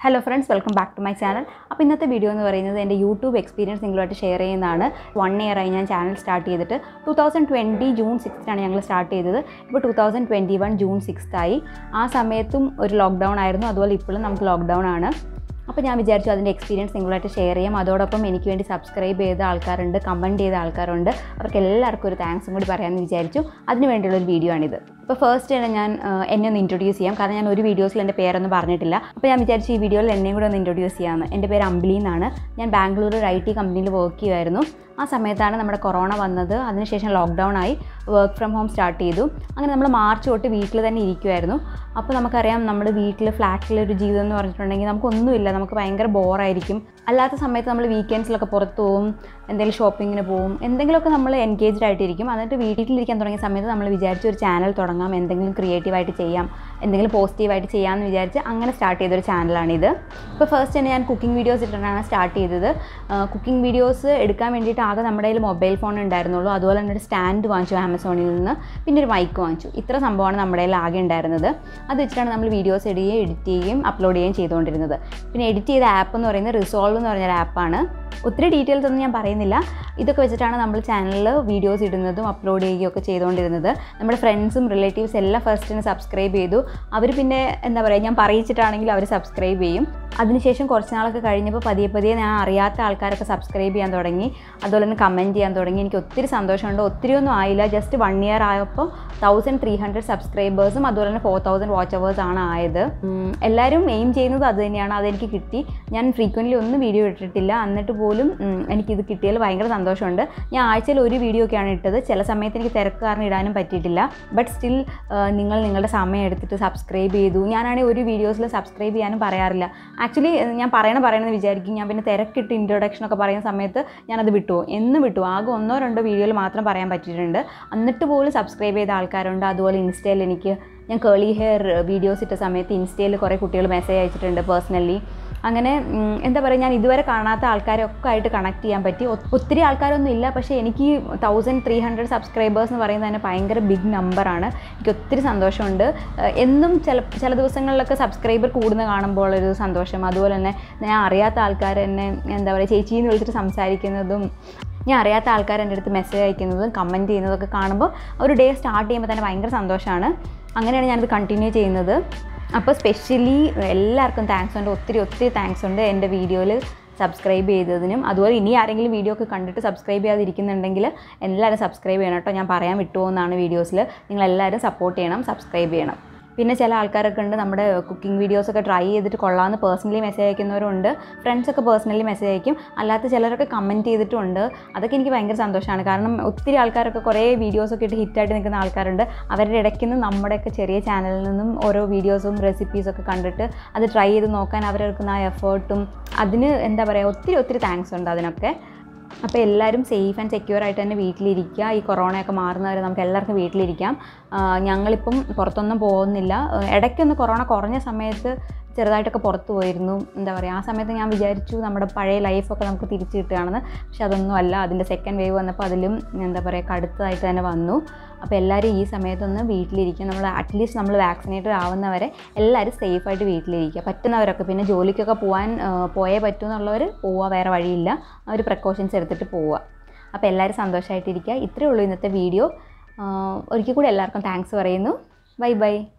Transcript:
hello friends welcome back to my channel അപ്പോൾ ഇന്നത്തെ video എന്ന് പറയുന്നത് എൻ്റെ യൂട്യൂബ് എക്സ്പീരിയൻസ് നിങ്ങളുമായിട്ട് ഷെയർ ചെയ്യുന്നതാണ് വൺ ഇയർ ആയി ഞാൻ ചാനൽ സ്റ്റാർട്ട് ചെയ്തിട്ട് ടു തൗസൻഡ് ട്വൻറ്റി ജൂൺ സിക്സ്ത്തിനാണ് ഞങ്ങൾ സ്റ്റാർട്ട് ചെയ്തത് ഇപ്പോൾ two thousand twenty one June സിക്സ്ത്തായി ആ സമയത്തും ഒരു ലോക്ക്ഡൗൺ ആയിരുന്നു അതുപോലെ ഇപ്പോഴും നമുക്ക് ലോക്ക്ഡൗൺ ആണ് അപ്പോൾ ഞാൻ വിചാരിച്ചു അതിൻ്റെ എക്സ്പീരിയൻസ് നിങ്ങളായിട്ട് ഷെയർ ചെയ്യാം അതോടൊപ്പം എനിക്ക് വേണ്ടി സബ്സ്ക്രൈബ് ചെയ്ത ആൾക്കാരുണ്ട് കമൻറ്റ് ചെയ്ത ആൾക്കാരുണ്ട് അവർക്ക് എല്ലാവർക്കും ഒരു താങ്ക്സും കൂടി പറയാമെന്ന് വിചാരിച്ചു അതിന് വേണ്ടിയുള്ള ഒരു വീഡിയോ ആണിത് അപ്പോൾ ഫസ്റ്റ് തന്നെ ഞാൻ ആ, എന്നെ ഒന്ന് ഇൻട്രൊഡ്യൂസ് ചെയ്യാം കാരണം ഞാൻ ഒരു വീഡിയോസിൽ എൻ്റെ പേരൊന്നും പറഞ്ഞിട്ടില്ല അപ്പോൾ ഞാൻ വിചാരിച്ചു ഈ വീഡിയോയിൽ എന്നെയും കൂടെ ഒന്ന് ഇൻട്രൊഡ്യൂസ് ചെയ്യാമെന്ന് എൻ്റെ പേര് അമ്പിളി എന്നാണ് ഞാൻ ബാംഗ്ലൂർ ഒരു ഐ ടി കമ്പനിയിൽ വർക്ക് ചെയ്യുമായിരുന്നു ആ സമയത്താണ് നമ്മുടെ കൊറോണ വന്നത് അതിനുശേഷം ലോക്ക്ഡൗൺ ആയി വർക്ക് ഫ്രം ഹോം സ്റ്റാർട്ട് ചെയ്തു അങ്ങനെ നമ്മൾ മാർച്ച് തൊട്ട് വീട്ടിൽ തന്നെ ഇരിക്കുമായിരുന്നു അപ്പോൾ നമുക്കറിയാം നമ്മുടെ വീട്ടിൽ ഫ്ലാറ്റിലെ ഒരു ജീവിതം എന്ന് പറഞ്ഞിട്ടുണ്ടെങ്കിൽ നമുക്കൊന്നുമില്ല നമുക്ക് ഭയങ്കര ബോറായിരിക്കും അല്ലാത്ത സമയത്ത് നമ്മൾ വീക്കെൻഡ്സിലൊക്കെ പുറത്ത് പോകും എന്തെങ്കിലും ഷോപ്പിങ്ങിന് പോകും എന്തെങ്കിലുമൊക്കെ നമ്മൾ എൻഗേജ്ഡ് ആയിട്ടിരിക്കും എന്നിട്ട് വീട്ടിലിരിക്കാൻ തുടങ്ങിയ സമയത്ത് നമ്മൾ വിചാരിച്ചു ഒരു ചാനൽ തുടങ്ങാം എന്തെങ്കിലും ക്രിയേറ്റീവായിട്ട് ചെയ്യാം എന്തെങ്കിലും പോസിറ്റീവായിട്ട് ചെയ്യാമെന്ന് വിചാരിച്ച് അങ്ങനെ സ്റ്റാർട്ട് ചെയ്തൊരു ചാനലാണിത് ഇപ്പോൾ ഫസ്റ്റ് തന്നെ ഞാൻ കുക്കിംഗ് വീഡിയോസ് ഇട്ടിട്ടാണ് സ്റ്റാർട്ട് ചെയ്തത് കുക്കിംഗ് വീഡിയോസ് എടുക്കാൻ വേണ്ടിയിട്ട് ആകെ നമ്മുടെ കയ്യിൽ മൊബൈൽ ഫോൺ ഉണ്ടായിരുന്നുള്ളൂ അതുപോലെ തന്നെ ഒരു സ്റ്റാൻഡ് വാങ്ങിച്ചു ആമസോണിൽ നിന്ന് പിന്നെ ഒരു മൈക്ക് വാങ്ങിച്ചു ഇത്ര സംഭവമാണ് നമ്മുടെ കയ്യിൽ ആകെ ഉണ്ടായിരുന്നത് അത് വെച്ചിട്ടാണ് നമ്മൾ വീഡിയോസ് ഇടുകയും എഡിറ്റ് ചെയ്യുകയും അപ്ലോഡ് ചെയ്യുകയും ചെയ്തുകൊണ്ടിരുന്നത് പിന്നെ എഡിറ്റ് ചെയ്ത ആപ്പ് എന്ന് പറയുന്നത് റിസോൾവ് എന്ന് പറഞ്ഞൊരു ആപ്പാണ് ഒത്തിരി ഡീറ്റെയിൽസ് ഒന്നും ഞാൻ പറയുന്നില്ല ഇതൊക്കെ വെച്ചിട്ടാണ് നമ്മൾ ചാനലിൽ വീഡിയോസ് ഇടുന്നതും അപ്ലോഡ് ചെയ്യുകയും ഒക്കെ ചെയ്തുകൊണ്ടിരുന്നത് നമ്മുടെ ഫ്രണ്ട്സും റിലേറ്റീവ്സ് എല്ലാം ഫസ്റ്റിന് സബ്സ്ക്രൈബ് ചെയ്തു അവർ പിന്നെ എന്താ പറയുക ഞാൻ പറയിച്ചിട്ടാണെങ്കിൽ അവർ സബ്സ്ക്രൈബ് ചെയ്യും അതിനുശേഷം കുറച്ച് നാളൊക്കെ കഴിഞ്ഞപ്പോൾ പതിയെ പതിയെ ഞാൻ അറിയാത്ത ആൾക്കാരൊക്കെ സബ്സ്ക്രൈബ് ചെയ്യാൻ തുടങ്ങി അതുപോലെ തന്നെ കമൻറ്റ് ചെയ്യാൻ തുടങ്ങി എനിക്ക് ഒത്തിരി സന്തോഷമുണ്ട് ഒത്തിരി ഒന്നും ആയില്ല ജസ്റ്റ് വൺ ഇയർ ആയപ്പോൾ തൗസൻഡ് ത്രീ ഹൺഡ്രഡ് സബ്സ്ക്രൈബേഴ്സും അതുപോലെ തന്നെ ഫോർ തൗസൻഡ് വാച്ച് അവേഴ്സ് ആണ് ആയത് ഉം, എല്ലാവരും എയിം ചെയ്യുന്നത് അത് തന്നെയാണ് അതെനിക്ക് കിട്ടി ഞാൻ ഫ്രീക്വൻ്റ്ലി ഒന്നും വീഡിയോ ഇട്ടിട്ടില്ല എന്നിട്ട് പോലും ഉം, എനിക്കിത് കിട്ടിയതിൽ ഭയങ്കര സന്തോഷമുണ്ട് ഞാൻ ആഴ്ചയിൽ ഒരു വീഡിയോ ഒക്കെയാണ് ഇട്ടത് ചില സമയത്ത് എനിക്ക് തിരക്ക് കാരണം ഇടാനും പറ്റിയിട്ടില്ല ബട്ട് സ്റ്റിൽ നിങ്ങൾ നിങ്ങളുടെ സമയം എടുത്തിട്ട് സബ്സ്ക്രൈബ് ചെയ്തു ഞാനാണെങ്കിൽ ഒരു വീഡിയോസിൽ സബ്സ്ക്രൈബ് ചെയ്യാനും പറയാറില്ല ആക്ച്വലി ഞാൻ പറയണ പറയണമെന്ന് വിചാരിക്കും ഞാൻ പിന്നെ തിരക്കിട്ട് ഇൻട്രൊഡക്ഷൻ ഒക്കെ പറയുന്ന സമയത്ത് ഞാനത് വിട്ടു എന്ന് വിട്ടു ആകെ ഒന്നോ രണ്ടോ വീഡിയോയിൽ മാത്രം പറയാൻ പറ്റിയിട്ടുണ്ട് എന്നിട്ട് പോലും സബ്സ്ക്രൈബ് ചെയ്ത ആൾക്കാരുണ്ട് അതുപോലെ ഇൻസ്റ്റയിൽ എനിക്ക് ഞാൻ കേളി ഹെയർ വീഡിയോസ് ഇട്ട സമയത്ത് ഇൻസ്റ്റയിൽ കുറേ കുട്ടികൾ മെസ്സേജ് അയച്ചിട്ടുണ്ട് പേഴ്സണലി അങ്ങനെ ഉം, എന്താ പറയുക ഞാൻ ഇതുവരെ കാണാത്ത ആൾക്കാരൊക്കെ ആയിട്ട് കണക്ട് ചെയ്യാൻ പറ്റി ഒ- ഒത്തിരി ആൾക്കാരൊന്നും ഇല്ല പക്ഷേ എനിക്ക് തൗസൻഡ് ത്രീ ഹൺഡ്രഡ് സബ്സ്ക്രൈബേഴ്സ് എന്ന് പറയുന്നത് തന്നെ ഭയങ്കര ബിഗ് നമ്പറാണ് എനിക്ക് ഒത്തിരി സന്തോഷമുണ്ട് ഏഹ് എന്നും ചില ചില ദിവസങ്ങളിലൊക്കെ സബ്സ്ക്രൈബർ കൂടുന്ന കാണുമ്പോൾ ഒരു സന്തോഷം അതുപോലെ തന്നെ ഞാൻ അറിയാത്ത ആൾക്കാർ എന്നെ എന്താ പറയുക ചേച്ചീന്ന് വിളിച്ചിട്ട് സംസാരിക്കുന്നതും ഞാൻ അറിയാത്ത ആൾക്കാർ എൻ്റെ അടുത്ത് മെസ്സേജ് അയക്കുന്നതും കമൻറ്റ് ചെയ്യുന്നതൊക്കെ കാണുമ്പോൾ ഒരു ഡേ സ്റ്റാർട്ട് ചെയ്യുമ്പോൾ തന്നെ ഭയങ്കര സന്തോഷമാണ് അങ്ങനെയാണ് ഞാനിത് കണ്ടിന്യൂ ചെയ്യുന്നത് അപ്പോൾ സ്പെഷ്യലി എല്ലാവർക്കും താങ്ക്സ് ഉണ്ട് ഒത്തിരി ഒത്തിരി താങ്ക്സ് ഉണ്ട് എൻ്റെ വീഡിയോയിൽ സബ്സ്ക്രൈബ് ചെയ്തതിനും അതുപോലെ ഇനി ആരെങ്കിലും വീഡിയോ ഒക്കെ കണ്ടിട്ട് സബ്സ്ക്രൈബ് ചെയ്യാതിരിക്കുന്നുണ്ടെങ്കിൽ എല്ലാവരും സബ്സ്ക്രൈബ് ചെയ്യണം കേട്ടോ ഞാൻ പറയാൻ വിട്ടുപോകുന്നതാണ് വീഡിയോസിൽ നിങ്ങളെല്ലാവരും സപ്പോർട്ട് ചെയ്യണം സബ്സ്ക്രൈബ് ചെയ്യണം പിന്നെ ചില ആൾക്കാരൊക്കെ ഉണ്ട് നമ്മുടെ കുക്കിംഗ് വീഡിയോസൊക്കെ ട്രൈ ചെയ്തിട്ട് കൊള്ളാമെന്ന് പേഴ്സണലി മെസ്സേജ് അയക്കുന്നവരുണ്ട് ഫ്രണ്ട്സൊക്കെ പേഴ്സണലി മെസ്സേജ് അയക്കും അല്ലാത്ത ചിലരൊക്കെ കമൻറ്റ് ചെയ്തിട്ടുണ്ട് അതൊക്കെ എനിക്ക് ഭയങ്കര സന്തോഷമാണ് കാരണം ഒത്തിരി ആൾക്കാരൊക്കെ കുറേ വീഡിയോസൊക്കെ ഇട്ട് ഹിറ്റായിട്ട് നിൽക്കുന്ന ആൾക്കാരുണ്ട് അവരുടെ ഇടയ്ക്ക് നിന്ന് നമ്മുടെയൊക്കെ ചെറിയ ചാനലിൽ നിന്നും ഓരോ വീഡിയോസും റെസിപ്പീസൊക്കെ കണ്ടിട്ട് അത് ട്രൈ ചെയ്ത് നോക്കാൻ അവരെടുക്കുന്ന ആ എഫേർട്ടും അതിന് എന്താ പറയുക ഒത്തിരി ഒത്തിരി താങ്ക്സ് ഉണ്ട് അതിനൊക്കെ അപ്പോൾ എല്ലാവരും സേഫ് ആൻഡ് സെക്യൂർ ആയിട്ട് തന്നെ വീട്ടിലിരിക്കുക ഈ കൊറോണയൊക്കെ മാറുന്നവരെ നമുക്ക് എല്ലാവർക്കും വീട്ടിലിരിക്കാം ആ, ഞങ്ങളിപ്പം പുറത്തൊന്നും പോകുന്നില്ല ആ, ഇടയ്ക്കൊന്ന് കൊറോണ കുറഞ്ഞ സമയത്ത് ചെറുതായിട്ടൊക്കെ പുറത്ത് പോയിരുന്നു എന്താ പറയുക ആ സമയത്ത് ഞാൻ വിചാരിച്ചു നമ്മുടെ പഴയ ലൈഫൊക്കെ നമുക്ക് തിരിച്ചു കിട്ടുകയാണെന്ന് പക്ഷെ അതൊന്നും അല്ല അതിൻ്റെ സെക്കൻഡ് വേവ് വന്നപ്പോൾ അതിലും എന്താ പറയുക കടുത്തതായിട്ട് തന്നെ വന്നു അപ്പോൾ എല്ലാവരും ഈ സമയത്തൊന്ന് വീട്ടിലിരിക്കുക നമ്മൾ അറ്റ്ലീസ്റ്റ് നമ്മൾ വാക്സിനേറ്റഡ് ആവുന്നവരെ എല്ലാവരും സേഫായിട്ട് വീട്ടിലിരിക്കുക പറ്റുന്നവരൊക്കെ പിന്നെ ജോലിക്കൊക്കെ പോകാൻ ആ, പോയേ പറ്റൂ എന്നുള്ളവർ പോവുക വേറെ വഴിയില്ല ആ ഒരു പ്രിക്കോഷൻസ് എടുത്തിട്ട് പോവുക അപ്പോൾ എല്ലാവരും സന്തോഷമായിട്ടിരിക്കുക ഇത്രയേ ഉള്ളൂ ഇന്നത്തെ വീഡിയോ ഒരിക്കൽ കൂടി എല്ലാവർക്കും താങ്ക്സ് പറയുന്നു ബൈ ബൈ